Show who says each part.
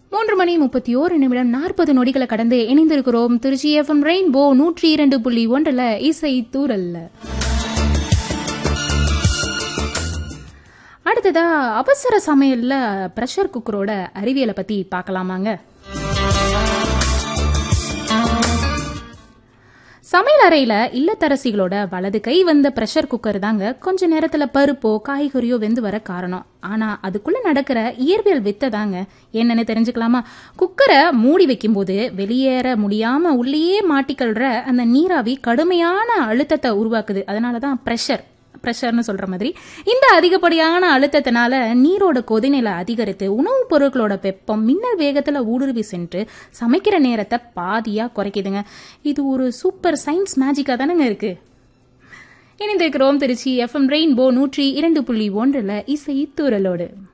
Speaker 1: மூன்று மணி முப்பத்தி ஓரு நிமிடம் நாற்பது நொடிகளை கடந்து இணைந்திருக்கிறோம் திருச்சி எஃப்எம் ரெயின்போ நூற்றி இரண்டு புள்ளி ஒன்றுல இசை தூரல்ல அடுத்ததா அவசர சமையல்ல பிரஷர் குக்கரோட அறிவியலை பத்தி பார்க்கலாமாங்க சமையல் அறையில இல்லத்தரசிகளோட வலது கை வந்த பிரஷர் குக்கர் தாங்க கொஞ்ச நேரத்துல பருப்போ காய்கறியோ வெந்து வர காரணம் ஆனா அதுக்குள்ள நடக்கிற இயற்பியல் வித்தை தாங்க என்னன்னு தெரிஞ்சுக்கலாமா குக்கரை மூடி வைக்கும்போது வெளியேற முடியாம உள்ளேயே மாட்டிக்கொள்ற அந்த நீராவி கடுமையான அழுத்தத்தை உருவாக்குது அதனாலதான் பிரஷர் ப்ரெஷர்னு சொல்ற மாதிரி இந்த அதிகப்படியான அழுத்தத்தினால நீரோட கொதிநிலை அதிகரித்து உணவுப் பொருட்களோட வெப்பம் மின்னல் வேகத்துல ஊடுருவி சென்று சமைக்கிற நேரத்தை பாதியா குறைக்குதுங்க இது ஒரு சூப்பர் சயின்ஸ் மேஜிக்கா தானங்க இருக்கு இணைந்திருக்கிறோம் திருச்சி எஃப்எம் ரெயின்போ நூற்றி இரண்டு புள்ளி ஒன்றுல இசை தூரலோடு